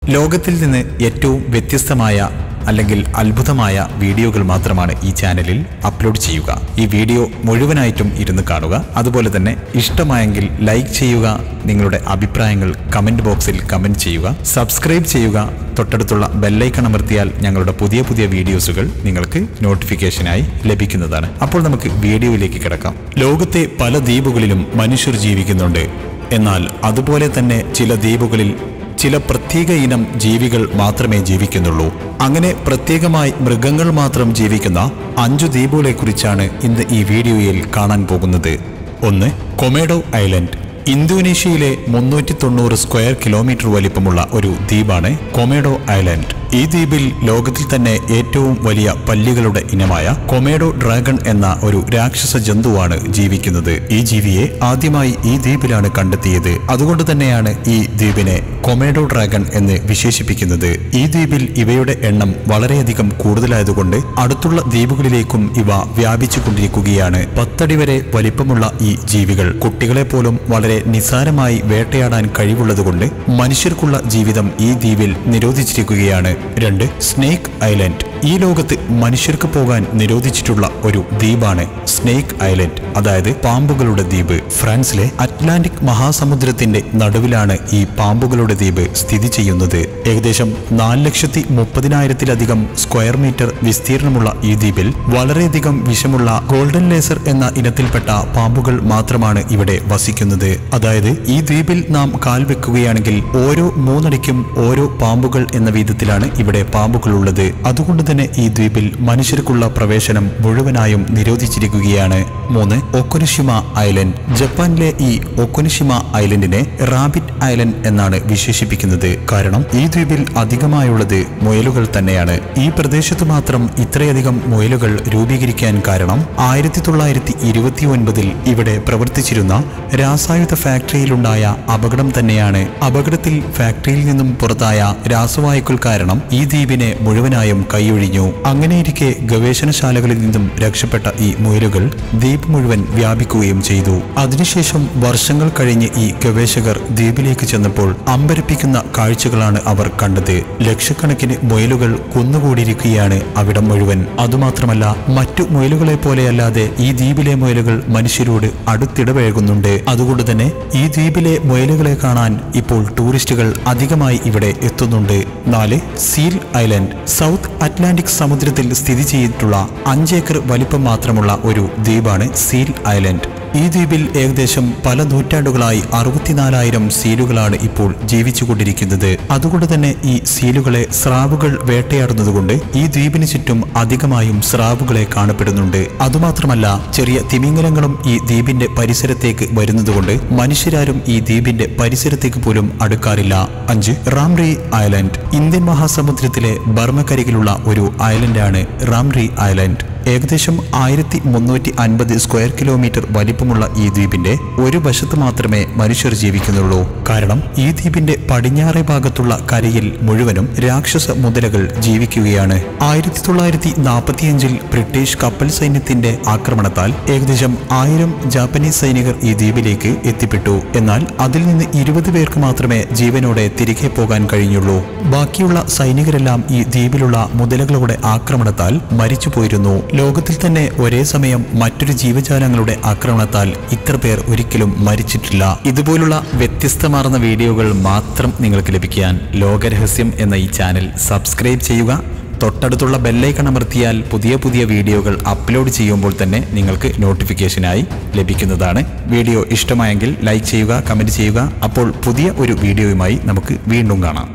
ലോകത്തിൽ നിന്ന് ഏറ്റവും വ്യത്യസ്തമായ അല്ലെങ്കിൽ അത്ഭുതമായ വീഡിയോകൾ മാത്രമാണ് ഈ ചാനലിൽ അപ്ലോഡ് ചെയ്യുക ഈ വീഡിയോ മുഴുവനായിട്ടും ഇരുന്ന് കാണുക അതുപോലെ തന്നെ ഇഷ്ടമായെങ്കിൽ ലൈക്ക് ചെയ്യുക നിങ്ങളുടെ അഭിപ്രായങ്ങൾ കമന്റ് ബോക്സിൽ കമന്റ് ചെയ്യുക സബ്സ്ക്രൈബ് ചെയ്യുക തൊട്ടടുത്തുള്ള ബെല്ലൈക്കൺ അമർത്തിയാൽ ഞങ്ങളുടെ പുതിയ പുതിയ വീഡിയോസുകൾ നിങ്ങൾക്ക് നോട്ടിഫിക്കേഷനായി ലഭിക്കുന്നതാണ് അപ്പോൾ നമുക്ക് വീഡിയോയിലേക്ക് കിടക്കാം ലോകത്തെ പല ദ്വീപുകളിലും മനുഷ്യർ ജീവിക്കുന്നുണ്ട് എന്നാൽ അതുപോലെ തന്നെ ചില ദ്വീപുകളിൽ ചില പ്രത്യേക ഇനം ജീവികൾ മാത്രമേ ജീവിക്കുന്നുള്ളൂ അങ്ങനെ പ്രത്യേകമായി മൃഗങ്ങൾ മാത്രം ജീവിക്കുന്ന അഞ്ചു ദ്വീപുകളെക്കുറിച്ചാണ് ഇന്ന് ഈ വീഡിയോയിൽ കാണാൻ പോകുന്നത് ഒന്ന് കൊമേഡോ ഐലൻഡ് ഇന്തോനേഷ്യയിലെ മുന്നൂറ്റി തൊണ്ണൂറ് സ്ക്വയർ കിലോമീറ്റർ വലിപ്പമുള്ള ഒരു ദ്വീപാണ് കൊമേഡോ ഐലൻഡ് ഈ ദ്വീപിൽ ലോകത്തിൽ തന്നെ ഏറ്റവും വലിയ പല്ലികളുടെ ഇനമായ കൊമേഡോ ഡ്രാഗൺ എന്ന ഒരു രാക്ഷസ ജന്തുവാണ് ജീവിക്കുന്നത് ഈ ജീവിയെ ആദ്യമായി ഈ ദ്വീപിലാണ് കണ്ടെത്തിയത് അതുകൊണ്ട് തന്നെയാണ് ഈ ദ്വീപിനെ കൊമേഡോ ഡ്രാഗൺ എന്ന് വിശേഷിപ്പിക്കുന്നത് ഈ ദ്വീപിൽ ഇവയുടെ എണ്ണം വളരെയധികം കൂടുതലായതുകൊണ്ട് അടുത്തുള്ള ദ്വീപുകളിലേക്കും ഇവ വ്യാപിച്ചു കൊണ്ടിരിക്കുകയാണ് പത്തടി വരെ വലിപ്പമുള്ള ഈ ജീവികൾ കുട്ടികളെ പോലും വളരെ നിസാരമായി വേട്ടയാടാൻ കഴിവുള്ളതുകൊണ്ട് മനുഷ്യർക്കുള്ള ജീവിതം ഈ ദ്വീപിൽ നിരോധിച്ചിരിക്കുകയാണ് രണ്ട് സ്നേക്ക് ഐലൻഡ് ഈ ലോകത്ത് മനുഷ്യർക്ക് പോകാൻ നിരോധിച്ചിട്ടുള്ള ഒരു ദ്വീപാണ് സ്നേക്ക് ഐലൻഡ് അതായത് പാമ്പുകളുടെ ദ്വീപ് ഫ്രാൻസിലെ അറ്റ്ലാന്റിക് മഹാസമുദ്രത്തിന്റെ നടുവിലാണ് ഈ പാമ്പുകളുടെ ദ്വീപ് സ്ഥിതി ചെയ്യുന്നത് ഏകദേശം നാല് ലക്ഷത്തി മുപ്പതിനായിരത്തിലധികം സ്ക്വയർ മീറ്റർ വിസ്തീർണമുള്ള ഈ ദ്വീപിൽ വളരെയധികം വിഷമുള്ള ഗോൾഡൻ ലേസർ എന്ന ഇനത്തിൽപ്പെട്ട പാമ്പുകൾ മാത്രമാണ് ഇവിടെ വസിക്കുന്നത് അതായത് ഈ ദ്വീപിൽ നാം കാൽ വെക്കുകയാണെങ്കിൽ ഓരോ മൂന്നടിക്കും ഓരോ പാമ്പുകൾ എന്ന വിധത്തിലാണ് ഇവിടെ പാമ്പുകൾ ഉള്ളത് അതുകൊണ്ട് തന്നെ ഈ ദ്വീപിൽ മനുഷ്യർക്കുള്ള പ്രവേശനം മുഴുവനായും നിരോധിച്ചിരിക്കുകയാണ് മൂന്ന് ഒക്കൊനിഷിമ ഐലൻഡ് ജപ്പാനിലെ ഈ ഒക്കൊനിഷിമ ഐലൻഡിനെ റാബിറ്റ് ഐലൻഡ് എന്നാണ് വിശേഷിപ്പിക്കുന്നത് കാരണം ഈ ദ്വീപിൽ അധികമായുള്ളത് മുയലുകൾ തന്നെയാണ് ഈ പ്രദേശത്ത് മാത്രം ഇത്രയധികം മുയലുകൾ രൂപീകരിക്കാൻ കാരണം ആയിരത്തി തൊള്ളായിരത്തി ഇരുപത്തി ഒൻപതിൽ ഇവിടെ പ്രവർത്തിച്ചിരുന്ന രാസായുധ ഫാക്ടറിയിലുണ്ടായ അപകടം തന്നെയാണ് അപകടത്തിൽ ഫാക്ടറിയിൽ നിന്നും പുറത്തായ രാസവായുക്കൾ കാരണം ഈ ദ്വീപിനെ മുഴുവനായും കൈയൊഴിഞ്ഞു അങ്ങനെയിരിക്കെ ഗവേഷണശാലകളിൽ നിന്നും രക്ഷപ്പെട്ട ഈ മുയലുകൾ ദ്വീപ് മുഴുവൻ വ്യാപിക്കുകയും ചെയ്തു അതിനുശേഷം വർഷങ്ങൾ കഴിഞ്ഞ് ഈ ഗവേഷകർ ദ്വീപിലേക്ക് ചെന്നപ്പോൾ അമ്പരപ്പിക്കുന്ന കാഴ്ചകളാണ് അവർ കണ്ടത് ലക്ഷക്കണക്കിന് മുയലുകൾ കുന്നുകൂടിയിരിക്കുകയാണ് അവിടം മുഴുവൻ അതുമാത്രമല്ല മറ്റു മുയലുകളെ പോലെയല്ലാതെ ഈ ദ്വീപിലെ മുയലുകൾ മനുഷ്യരോട് അടുത്തിടപഴകുന്നുണ്ട് അതുകൊണ്ട് തന്നെ ഈ ദ്വീപിലെ മുയലുകളെ കാണാൻ ഇപ്പോൾ ടൂറിസ്റ്റുകൾ അധികമായി ഇവിടെ എത്തുന്നുണ്ട് നാല് സീൽ ഐലൻഡ് സൗത്ത് അറ്റ്ലാന്റിക് സമുദ്രത്തിൽ സ്ഥിതി ചെയ്തിട്ടുള്ള അഞ്ചേക്കർ വലിപ്പം മാത്രമുള്ള ഒരു ദ്വീപാണ് സീൽ ഐലൻഡ് ഈ ദ്വീപിൽ ഏകദേശം പല നൂറ്റാണ്ടുകളായി അറുപത്തിനാലായിരം സീലുകളാണ് ഇപ്പോൾ ജീവിച്ചുകൊണ്ടിരിക്കുന്നത് അതുകൊണ്ട് തന്നെ ഈ സീലുകളെ സ്രാവുകൾ വേട്ടയാടുന്നതുകൊണ്ട് ഈ ദ്വീപിന് ചുറ്റും അധികമായും സ്രാവുകളെ കാണപ്പെടുന്നുണ്ട് അതുമാത്രമല്ല ചെറിയ തിമിംഗലങ്ങളും ഈ ദ്വീപിന്റെ പരിസരത്തേക്ക് വരുന്നതുകൊണ്ട് മനുഷ്യരാരും ഈ ദ്വീപിന്റെ പരിസരത്തേക്ക് പോലും അടുക്കാറില്ല അഞ്ച് റാംറി ഐലൻഡ് ഇന്ത്യൻ മഹാസമുദ്രത്തിലെ ബർമ്മക്കരികിലുള്ള ഒരു ഐലൻഡാണ് റാംറി ഐലൻഡ് ഏകദേശം ആയിരത്തി മുന്നൂറ്റി അൻപത് സ്ക്വയർ കിലോമീറ്റർ വലിപ്പമുള്ള ഈ ദ്വീപിന്റെ ഒരു വശത്ത് മാത്രമേ മനുഷ്യർ ജീവിക്കുന്നുള്ളൂ കാരണം ഈ ദ്വീപിന്റെ പടിഞ്ഞാറേ ഭാഗത്തുള്ള കരയിൽ മുഴുവനും രാക്ഷസ മുതലകൾ ജീവിക്കുകയാണ് ആയിരത്തി തൊള്ളായിരത്തി നാൽപ്പത്തിയഞ്ചിൽ ബ്രിട്ടീഷ് കപ്പൽ സൈന്യത്തിന്റെ ആക്രമണത്താൽ ഏകദേശം ആയിരം ജാപ്പനീസ് സൈനികർ ഈ ദ്വീപിലേക്ക് എത്തിപ്പെട്ടു എന്നാൽ അതിൽ നിന്ന് ഇരുപത് പേർക്ക് മാത്രമേ ജീവനോടെ തിരികെ പോകാൻ കഴിഞ്ഞുള്ളൂ ബാക്കിയുള്ള സൈനികരെല്ലാം ഈ ദ്വീപിലുള്ള മുതലകളുടെ ആക്രമണത്താൽ മരിച്ചുപോയിരുന്നു ലോകത്തിൽ തന്നെ ഒരേ സമയം മറ്റൊരു ജീവജാലങ്ങളുടെ ആക്രമണത്താൽ ഇത്ര പേർ ഒരിക്കലും മരിച്ചിട്ടില്ല ഇതുപോലുള്ള വ്യത്യസ്തമാർന്ന വീഡിയോകൾ മാത്രം നിങ്ങൾക്ക് ലഭിക്കാൻ ലോകരഹസ്യം എന്ന ഈ ചാനൽ സബ്സ്ക്രൈബ് ചെയ്യുക തൊട്ടടുത്തുള്ള ബെല്ലൈക്കൺ അമർത്തിയാൽ പുതിയ പുതിയ വീഡിയോകൾ അപ്ലോഡ് ചെയ്യുമ്പോൾ തന്നെ നിങ്ങൾക്ക് നോട്ടിഫിക്കേഷനായി ലഭിക്കുന്നതാണ് വീഡിയോ ഇഷ്ടമായെങ്കിൽ ലൈക്ക് ചെയ്യുക കമൻറ്റ് ചെയ്യുക അപ്പോൾ പുതിയ ഒരു വീഡിയോയുമായി നമുക്ക് വീണ്ടും കാണാം